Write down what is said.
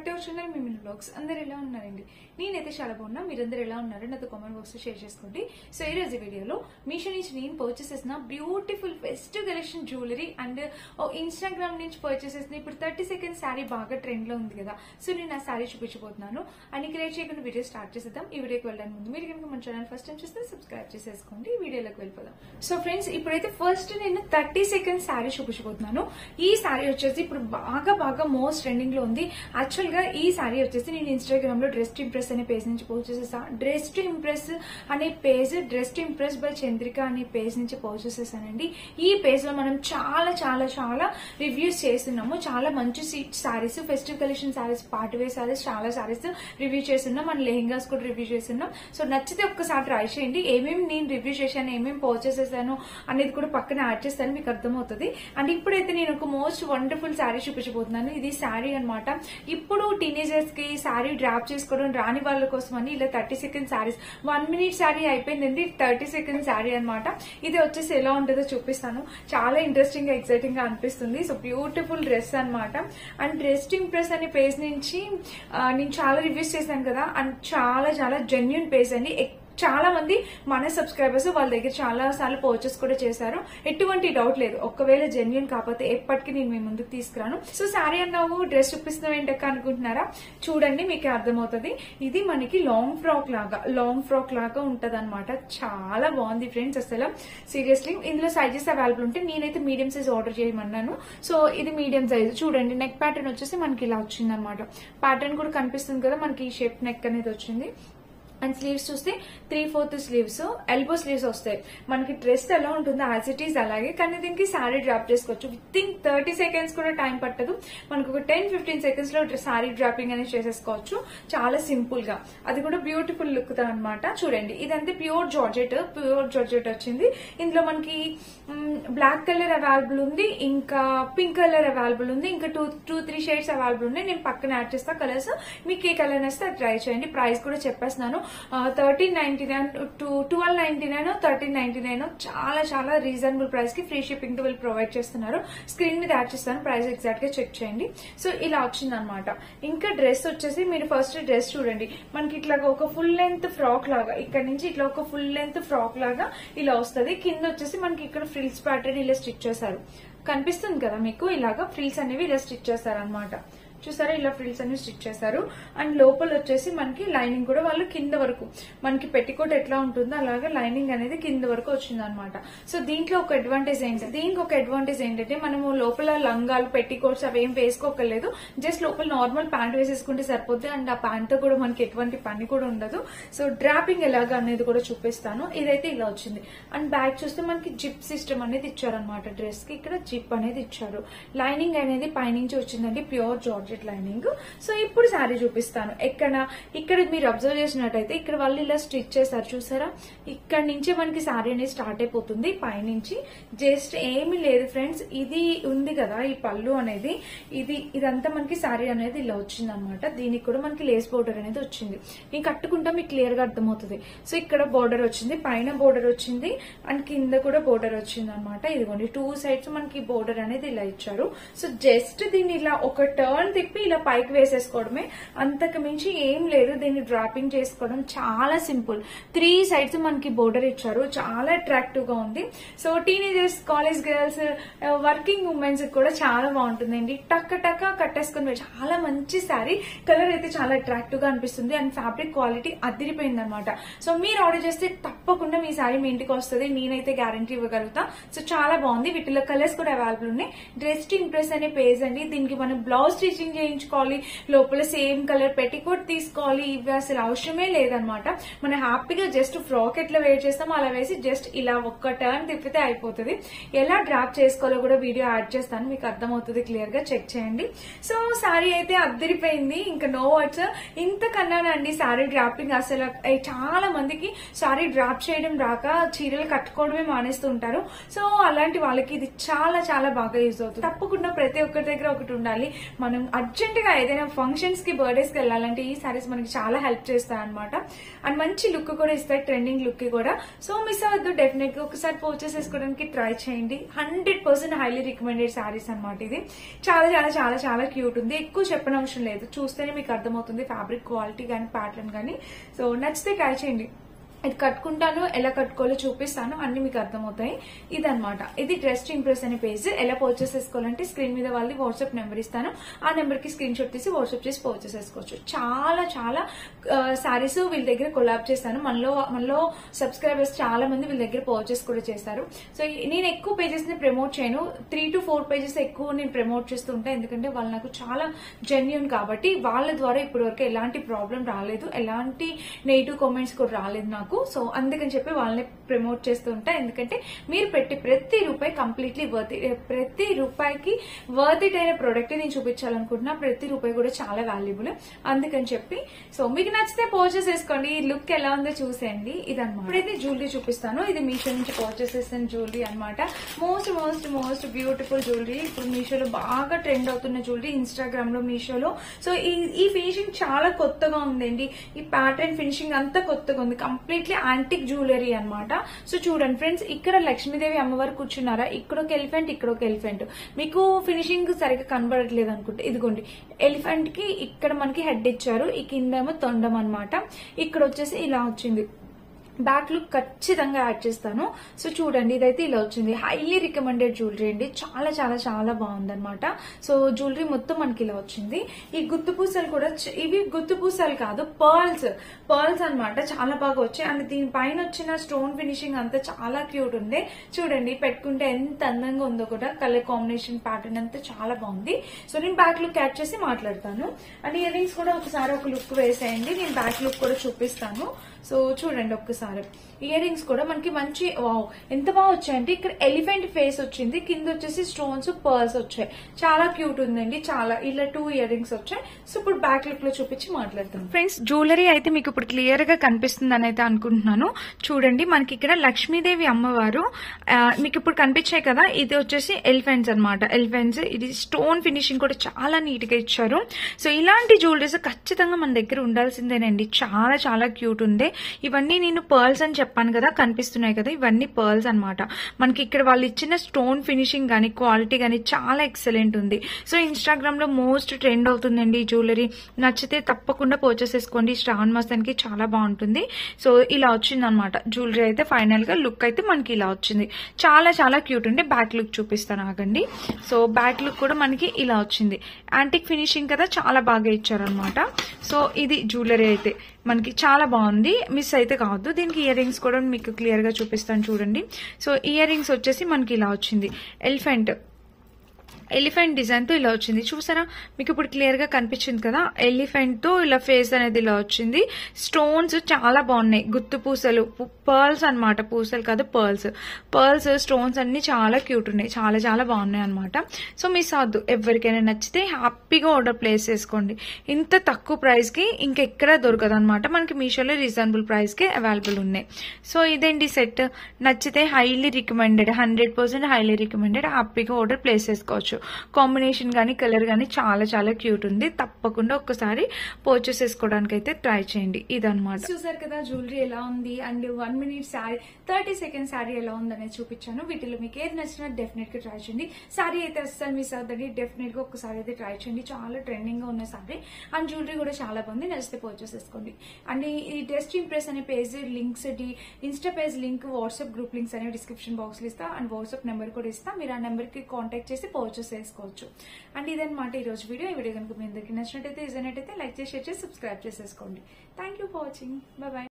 to our channel మీ mini blogs అందరు ఎలా ఉన్నారండి నేనైతే చాలా బాగున్నా మీరందరూ ఎలా ఉన్నారు నాతో కామెంట్ బాక్స్ లో షేర్ చేసుకోండి సో ఈ రోజు వీడియోలో మీషో నుంచి నేను పర్చేస్ చేసిన beautiful fest collection jewellery and Instagram నుంచి పర్చేస్ చేసిన ఇప్పుడు థర్టీ సెకండ్ శారీ బాగా ట్రెండ్ లో ఉంది కదా సో నేను ఆ శారీ చూపించబోతున్నాను అండ్ క్రియేట్ చేయకుండా వీడియో స్టార్ట్ చేసేద్దాం ఈ వీడియోకి వెళ్ళడానికి ముందు మీరు కనుక మన ఛానల్ ఫస్ట్ టైం చూస్తే సబ్స్క్రైబ్ చేసేసుకోండి ఈ వీడియోలోకి వెళ్ళిపోదాం సో ఫ్రెండ్స్ ఇప్పుడైతే ఫస్ట్ నేను థర్టీ సెకండ్ శారీ చూపించబోతున్నాను ఈ శారీ వచ్చేసి ఇప్పుడు బాగా బాగా మోస్ట్ ట్రెండింగ్ లో ఉంది యాక్చువల్ గా ఈ శారీ వచ్చేసి నేను ఇన్స్టాగ్రామ్ లో డ్రెస్ టు ఇంప్రెస్ అనే పేజ్ నుంచి పోస్ట్ చేసేసా డ్రెస్ టు ఇంప్రెస్ అనే page dress to impress by Chandrika అనే పేజ్ నుంచి పోస్ట్ చేసేసానండి ఈ పేజ్ లో మనం చాలా చాలా చాలా రివ్యూస్ చేస్తున్నాము చాలా మంచి saris festive collection saris party wear saris చాలా శారీస్ రివ్యూ చేస్తున్నాం మన లెహెంగాస్ కూడా రివ్యూ చేస్తున్నాం సో నచ్చితే ఒక్కసారి ట్రై చేయండి ఏమేమి నేను రివ్యూ చేశాను ఏమేమి పోస్ట్ చేసేసాను అనేది కూడా పక్కన యాడ్ చేస్తాను మీకు అర్థమవుతుంది అండ్ ఇప్పుడైతే నేను ఒక మోస్ట్ వండర్ఫుల్ శారీ చూపించబోతున్నాను ఇది శారీ అన్నమాట ఇప్పుడు టీనేజర్స్ కి శారీ డ్రాప్ చేసుకోవడం రాని వాళ్ళ కోసం అని ఇలా thirty second saris one minute sari అయిపోయిందండి థర్టీ సెకండ్ శారీ అన్నమాట ఇది వచ్చేసి ఎలా ఉంటుందో చూపిస్తాను చాలా ఇంట్రెస్టింగ్ గా ఎక్సైటింగ్ గా అనిపిస్తుంది సో బ్యూటిఫుల్ డ్రెస్ అన్నమాట అండ్ డ్రెస్ ఇంప్రెస్ అనే పేజ్ నుంచి ఆ, నేను చాలా రివ్యూస్ చేశాను కదా అండ్ చాలా చాలా జెన్యున్ పేజ్ అండి ఎక్- చాలా మంది మన సబ్స్క్రైబర్స్ వాళ్ళ దగ్గర చాలా సార్లు పర్చేస్ కూడా చేశారు ఎటువంటి డౌట్ లేదు ఒకవేళ జెన్యున్ కాకపోతే ఎప్పటికీ నేను మీ ముందుకు తీసుకురాను సో శారీ అన్నావు డ్రెస్ చూపిస్తున్నావు ఏంటక్క అనుకుంటున్నారా చూడండి మీకు అర్థమవుతుంది ఇది మనకి లాంగ్ ఫ్రాక్ లాగా లాంగ్ ఫ్రాక్ లాగా ఉంటది చాలా బాగుంది ఫ్రెండ్స్ అసలు సీరియస్లీ ఇందులో సైజెస్ అవైలబుల్ ఉంటే నేనైతే మీడియం సైజ్ ఆర్డర్ చేయమన్నాను సో ఇది మీడియం సైజ్ చూడండి నెక్ ప్యాటర్న్ వచ్చేసి మనకి ఇలా వచ్చింది అనమాట ప్యాటర్న్ కూడా కనిపిస్తుంది కదా మనకి ఈ షేప్ నెక్ అనేది వచ్చింది అండ్ స్లీవ్స్ చూస్తే three fourth sleeves elbow sleeves వస్తాయి మనకి డ్రెస్ ఎలా ఉంటుందో యాజ్ ఇట్ ఈస్ అలాగే కానీ దీనికి శారీ డ్రాప్ చేసుకోవచ్చు విత్ ఇన్ థర్టీ సెకండ్స్ కూడా టైం పట్టదు మనకు ఒక టెన్ ఫిఫ్టీన్ సెకండ్స్ లో శారీ డ్రాపింగ్ అనేది చేసేసుకోవచ్చు చాలా సింపుల్ గా అది కూడా బ్యూటిఫుల్ లుక్ తో అనమాట చూడండి ఇదంతా ప్యూర్ జార్జెట్ ప్యూర్ జార్జెట్ వచ్చింది ఇందులో మనకి బ్లాక్ కలర్ అవైలబుల్ ఉంది ఇంకా పింక్ కలర్ అవైలబుల్ ఉంది ఇంకా two two three shades available ఉన్నాయి నేను పక్కన యాడ్ చేస్తా కలర్స్ మీకు ఏ కలర్ నేస్తే అది ట్రై చేయండి ప్రైస్ కూడా చెప్పేస్తున్నాను thirteen ninety nine to twelve ninety nine thirteen ninety nine చాలా చాలా రీజనబుల్ ప్రైస్ కి ఫ్రీ షిప్పింగ్ తో వీళ్ళు ప్రొవైడ్ చేస్తున్నారు స్క్రీన్ మీద యాడ్ చేస్తాను ప్రైస్ ఎగ్జాక్ట్ గా చెక్ చేయండి సో ఇలా వచ్చింది అనమాట ఇంకా డ్రెస్ వచ్చేసి మీరు ఫస్ట్ డ్రెస్ చూడండి మనకి ఇట్లా ఒక ఫుల్ లెంత్ ఫ్రాక్ లాగా ఇక్కడ నుంచి ఇట్లా ఒక ఫుల్ లెంత్ ఫ్రాక్ లాగా ఇలా వస్తుంది కింద వచ్చేసి మనకి ఇక్కడ ఫ్రిల్స్ ప్యాటర్న్ ఇలా స్టిచ్ చేశారు కనిపిస్తుంది కదా మీకు ఇలాగా ఫ్రిల్స్ అనేవి ఇలా స్టిచ్ చేశారు అనమాట చూసారా ఇలా ఫ్రిల్స్ అన్ని స్టిచ్ చేశారు అండ్ లోపల వచ్చేసి మనకి లైనింగ్ కూడా వాళ్ళు కింద వరకు మనకి పెట్టికోట్ ఎట్లా ఉంటుందో అలాగే లైనింగ్ అనేది కింద వరకు వచ్చింది అనమాట సో దీంట్లో ఒక అడ్వాంటేజ్ ఏంటి దీనికి ఒక అడ్వాంటేజ్ ఏంటంటే మనము లోపల లంగాలు పెట్టికోట్స్ అవి ఏం వేసుకోకలేదు జస్ట్ లోపల నార్మల్ ప్యాంట్ వేసేసుకుంటే సరిపోతుంది అండ్ ఆ ప్యాంట్ తో కూడా మనకి ఎటువంటి పని కూడా ఉండదు సో డ్రాపింగ్ ఎలాగా అనేది కూడా చూపిస్తాను ఇదైతే ఇలా వచ్చింది అండ్ బ్యాక్ చూస్తే మనకి జిప్ సిస్టమ్ అనేది ఇచ్చారనమాట డ్రెస్ కి ఇక్కడ జిప్ అనేది ఇచ్చారు లైనింగ్ అనేది పైనుంచి వచ్చిందండి ప్యూర్ జార్జెట్ లైనింగ్ సో ఇప్పుడు శారీ చూపిస్తాను ఎక్కడ ఇక్కడ మీరు అబ్జర్వ్ చేసినట్టయితే ఇక్కడ వాళ్ళు ఇలా స్టిచ్ చేశారు చూసారా ఇక్కడ నుంచే మనకి శారీ అనేది స్టార్ట్ అయిపోతుంది పైనుంచి జస్ట్ ఏమీ లేదు ఫ్రెండ్స్ ఇది ఉంది కదా ఈ పళ్ళు అనేది ఇది ఇదంతా మనకి శారీ అనేది ఇలా వచ్చింది అనమాట దీనికి కూడా మనకి లేస్ బోర్డర్ అనేది వచ్చింది నేను కట్టుకుంటా మీకు క్లియర్ గా అర్థమవుతుంది సో ఇక్కడ బోర్డర్ వచ్చింది పైన బోర్డర్ వచ్చింది అండ్ కింద కూడా బోర్డర్ వచ్చింది అనమాట ఇదిగోండి టూ సైడ్స్ మనకి బోర్డర్ అనేది ఇలా ఇచ్చారు సో జస్ట్ దీన్ని ఇలా ఒక టర్న్ తిప్పి ఇలా పైకి వేసేసుకోవడమే అంతకు మించి ఏం లేదు దీన్ని డ్రాపింగ్ చేసుకోవడం చాలా సింపుల్ త్రీ సైడ్స్ మనకి బోర్డర్ ఇచ్చారు చాలా అట్రాక్టివ్ గా ఉంది so teenagers college girls working womens కూడా చాలా బాగుంటుందండి టక్క టక్క కట్టేసుకుని వెళ్ళి చాలా మంచి శారీ కలర్ అయితే చాలా అట్రాక్టివ్ గా అనిపిస్తుంది అండ్ ఫ్యాబ్రిక్ క్వాలిటీ అదిరిపోయింది అనమాట సో మీరు ఆర్డర్ చేస్తే తప్పకుండా మీ శారీ మీ ఇంటికి వస్తుంది నేనైతే గ్యారంటీ ఇవ్వగలుగుతా సో చాలా బాగుంది వీటిలో కలర్స్ కూడా అవైలబుల్ ఉన్నాయి డ్రెస్ టు ఇంప్రెస్ అనే పేజ్ అండి దీనికి మనం బ్లౌజ్ స్టిచింగ్ చేయించుకోవాలి లోపల సేమ్ కలర్ పెట్టికోట్ తీసుకోవాలి ఇవి అసలు అవసరమే లేదనమాట మనం హ్యాపీగా జస్ట్ ఫ్రాక్ ఎట్లా వేర్ చేస్తామో అలా వేసి జస్ట్ ఇలా ఒక్క టర్న్ తిప్పితే అయిపోతుంది ఎలా డ్రాప్ చేసుకోవాలో కూడా వీడియో యాడ్ చేస్తాను మీకు అర్థమవుతుంది క్లియర్ గా చెక్ చేయండి సో శారీ అయితే అద్దరిపోయింది ఇంకా నో వర్డ్స్ ఇంతకన్నానండి శారీ డ్రాపింగ్ అసలు ఏ, చాలా మందికి శారీ డ్రాప్ చేయడం రాక చీరలు కట్టుకోవడమే మానేస్తూ ఉంటారు సో అలాంటి వాళ్ళకి ఇది చాలా చాలా బాగా యూజ్ అవుతుంది తప్పకుండా ప్రతి ఒక్కరి దగ్గర ఒకటి ఉండాలి మనం అర్జెంట్ గా ఏదైనా ఫంక్షన్స్ కి బర్త్డేస్ కి వెళ్ళాలంటే ఈ సారీస్ మనకి చాలా హెల్ప్ చేస్తాయి అనమాట అండ్ మంచి లుక్ కూడా ఇస్తాయి ట్రెండింగ్ లుక్ కి కూడా సో మిస్ అవ్వద్దు డెఫినెట్ గా ఒకసారి పర్చేస్ చేసుకోవడానికి ట్రై చేయండి hundred percent highly recommended saris అనమాట ఇది చాలా చాలా చాలా చాలా క్యూట్ ఉంది ఎక్కువ చెప్పనవసరం లేదు చూస్తేనే మీకు అర్థమవుతుంది ఫ్యాబ్రిక్ క్వాలిటీ కానీ ప్యాటర్న్ కానీ సో నచ్చితే ట్రై చేయండి ఇది కట్టుకుంటాను ఎలా కట్టుకోవాలో చూపిస్తాను అన్ని మీకు అర్థమవుతాయి ఇదన్నమాట ఇది డ్రెస్ ఇంప్రెస్ అనే పేజ్ ఎలా పర్చేస్ చేసుకోవాలంటే స్క్రీన్ మీద వాళ్ళది వాట్సాప్ నెంబర్ ఇస్తాను ఆ నెంబర్ కి స్క్రీన్ షాట్ తీసి వాట్సాప్ చేసి పర్చేస్ చేసుకోవచ్చు చాలా చాలా సారీస్ వీళ్ళ దగ్గర కొలాబ్ చేస్తాను మనలో మనలో సబ్స్క్రైబర్స్ చాలా మంది వీళ్ళ దగ్గర పర్చేస్ కూడా చేస్తారు సో నేను ఎక్కువ పేజెస్ ని ప్రమోట్ చేయను త్రీ టు ఫోర్ పేజెస్ ఎక్కువ నేను ప్రమోట్ చేస్తూ ఉంటాను ఎందుకంటే వాళ్ళు నాకు చాలా జెన్యున్ కాబట్టి వాళ్ళ ద్వారా ఇప్పటి వరకు ఎలాంటి ప్రాబ్లం రాలేదు ఎలాంటి నెగిటివ్ కామెంట్స్ కూడా రాలేదు నాకు సో అందుకని చెప్పి వాళ్ళని ప్రమోట్ చేస్తూ ఉంటా ఎందుకంటే మీరు పెట్టి ప్రతి రూపాయి కంప్లీట్లీ వర్త్ ప్రతి రూపాయికి వర్త్ ఇట్ అయిన ప్రోడక్ట్ నేను చూపించాలనుకుంటున్నా ప్రతి రూపాయి కూడా చాలా వాల్యుబుల్ అందుకని చెప్పి సో మీకు నచ్చితే పర్చేస్ చేసుకోండి ఈ లుక్ ఎలా ఉందో చూసేయండి ఇదన్నమాట ఇప్పుడైతే జ్యువెలరీ చూపిస్తాను ఇది మీషో నుంచి పర్చేస్ చేసిన జ్యువెలరీ అన్నమాట most most most beautiful jewellery ఇప్పుడు మీషోలో బాగా ట్రెండ్ అవుతున్న జ్యువెలరీ ఇన్స్టాగ్రామ్ లో మీషోలో సో ఈ ఈ ఫినిషింగ్ చాలా కొత్తగా ఉందండి ఈ ప్యాటర్న్ ఫినిషింగ్ అంతా కొత్తగా ఉంది కంప్లీట్లీ యాంటిక్ జ్యువెలరీ అన్నమాట సో చూడండి ఫ్రెండ్స్ ఇక్కడ లక్ష్మీదేవి అమ్మవారు కూర్చున్నారా ఇక్కడ ఒక ఎలిఫెంట్ ఇక్కడ ఒక ఎలిఫెంట్ మీకు ఫినిషింగ్ సరిగ్గా కనబడట్లేదు అనుకుంటే ఇదిగోండి ఎలిఫెంట్ కి ఇక్కడ మనకి హెడ్ ఇచ్చారు ఈ కిందేమో తొండం అన్నమాట ఇక్కడ వచ్చేసి ఇలా వచ్చింది బ్యాక్ లుక్ ఖచ్చితంగా యాడ్ చేస్తాను సో చూడండి ఇదైతే ఇలా వచ్చింది హైలీ రికమెండెడ్ జ్యువెలరీ అండి చాలా చాలా చాలా బాగుందన్నమాట సో జ్యువెలరీ మొత్తం మనకి ఇలా వచ్చింది ఈ గుత్తు పూసలు కూడా చ- ఇవి గుత్తు పూసలు కాదు పర్ల్స్ పర్ల్స్ అన్నమాట చాలా బాగా వచ్చాయి అండ్ దీనిపైన వచ్చిన స్టోన్ ఫినిషింగ్ అంతా చాలా క్యూట్ ఉంది చూడండి పెట్టుకుంటే ఎంత అందంగా ఉందో కూడా కలర్ కాంబినేషన్ ప్యాటర్న్ అంతా చాలా బాగుంది సో నేను బ్యాక్ లుక్ యాడ్ చేసి మాట్లాడతాను అండ్ ఇయర్ రింగ్స్ కూడా ఒకసారి ఒక లుక్ వేసేయండి నేను బ్యాక్ లుక్ కూడా చూపిస్తాను సో చూడండి ఒక్కసారి ఇయర్ రింగ్స్ కూడా మనకి మంచి వావ్ ఎంత బాగా వచ్చాయంటే ఇక్కడ ఎలిఫెంట్ ఫేస్ వచ్చింది కింద వచ్చేసి స్టోన్స్ పర్ల్స్ వచ్చాయి చాలా క్యూట్ ఉందండి చాలా ఇలా టూ ఇయర్ రింగ్స్ వచ్చాయి సో ఇప్పుడు బ్యాక్ లుక్ లో చూపించి మాట్లాడతాను ఫ్రెండ్స్ జ్యువెలరీ అయితే మీకు ఇప్పుడు క్లియర్ గా కనిపిస్తుంది అని అయితే అనుకుంటున్నాను చూడండి మనకి ఇక్కడ లక్ష్మీదేవి అమ్మవారు ఆ, మీకు ఇప్పుడు కనిపించాయి కదా ఇది వచ్చేసి ఎలిఫెంట్స్ అన్నమాట ఎలిఫెంట్స్ ఇది స్టోన్ ఫినిషింగ్ కూడా చాలా నీట్ గా ఇచ్చారు సో ఇలాంటి జ్యువెలరీస్ ఖచ్చితంగా మన దగ్గర ఉండాల్సిందేనండి చాలా చాలా క్యూట్ ఉంది ఇవన్నీ నేను పర్ల్స్ అని చెప్పాను కదా కనిపిస్తున్నాయి కదా ఇవన్నీ పర్ల్స్ అన్నమాట మనకి ఇక్కడ వాళ్ళు ఇచ్చిన స్టోన్ ఫినిషింగ్ గానీ క్వాలిటీ గానీ చాలా ఎక్సలెంట్ ఉంది సో ఇన్స్టాగ్రామ్ లో మోస్ట్ ట్రెండ్ అవుతుందండి ఈ జ్యువెలరీ నచ్చితే తప్పకుండా పర్చేస్ చేసుకోండి శ్రావణ మాసానికి చాలా బాగుంటుంది సో ఇలా వచ్చింది అనమాట జ్యువెలరీ అయితే ఫైనల్ గా లుక్ అయితే మనకి ఇలా వచ్చింది చాలా చాలా క్యూట్ ఉండే బ్యాక్ లుక్ చూపిస్తాను ఆగండి సో బ్యాక్ లుక్ కూడా మనకి ఇలా వచ్చింది యాంటిక్ ఫినిషింగ్ కదా చాలా బాగా ఇచ్చారనమాట సో ఇది జ్యువెలరీ అయితే మనకి చాలా బాగుంది మిస్ అయితే కావద్దు దీనికి ఇయర్ రింగ్స్ కూడా మీకు క్లియర్ గా చూపిస్తాను చూడండి సో ఇయర్ రింగ్స్ వచ్చేసి మనకి ఇలా వచ్చింది ఎలిఫెంట్ ఎలిఫెంట్ డిజైన్ తో ఇలా వచ్చింది చూసారా మీకు ఇప్పుడు క్లియర్ గా కనిపించింది కదా ఎలిఫెంట్ తో ఇలా ఫేస్ అనేది ఇలా వచ్చింది స్టోన్స్ చాలా బాగున్నాయి గుత్తు పూసలు పర్ల్స్ అన్నమాట పూసలు కాదు పర్ల్స్ పర్ల్స్ స్టోన్స్ అన్ని చాలా క్యూట్ ఉన్నాయి చాలా చాలా బాగున్నాయి అనమాట సో మిస్ అవద్దు ఎవరికైనా నచ్చితే హ్యాపీగా ఆర్డర్ ప్లేస్ చేసుకోండి ఇంత తక్కువ ప్రైస్ కి ఇంకెక్కడ దొరకదు అనమాట మనకి మీషోలో రీజనబుల్ ప్రైస్ కి అవైలబుల్ ఉన్నాయి సో ఇదేంటి సెట్ నచ్చితే highly recommended hundred percent highly recommended హ్యాపీగా ఆర్డర్ ప్లేస్ చేసుకోవచ్చు కాంబినేషన్ కానీ కలర్ కానీ చాలా చాలా క్యూట్ ఉంది తప్పకుండా ఒక్కసారి పర్చేస్ చేసుకోవడానికి అయితే ట్రై చేయండి ఇదన్నమాట చూసారు కదా జ్యువెలరీ ఎలా ఉంది and one minute sari thirty second sari ఎలా ఉందనేది చూపించాను వీటిలో మీకు ఏది నచ్చినా డెఫినెట్ గా ట్రై చేయండి శారీ అయితే అస్సలు మిస్ అవుతుంది డెఫినెట్ గా ఒకసారి అయితే ట్రై చేయండి చాలా ట్రెండింగ్ గా ఉన్న శారీ అండ్ జ్యువెలరీ కూడా చాలా బాగుంది నచ్చితే పర్చేస్ చేసుకోండి అండ్ ఈ- ఈ డెస్ట్ ఇంప్రెస్ అనే page links Insta page link WhatsApp group links అనేవి డిస్క్రిప్షన్ బాక్స్ లో ఇస్తా అండ్ వాట్సాప్ నెంబర్ కూడా ఇస్తా మీరు ఆ నెంబర్ కి కాంటాక్ట్ చేసి పర్చేస్ చేసుకోవచ్చు అండ్ ఇదన్నమాట ఈ రోజు వీడియో ఈ వీడియో కనుక మీ అందరికి నచ్చినట్టయితే ఇదనట్టయితే లైక్ చేసి షేర్ చేసి సబ్స్క్రైబ్ చేసేసుకోండి thank you for watching bye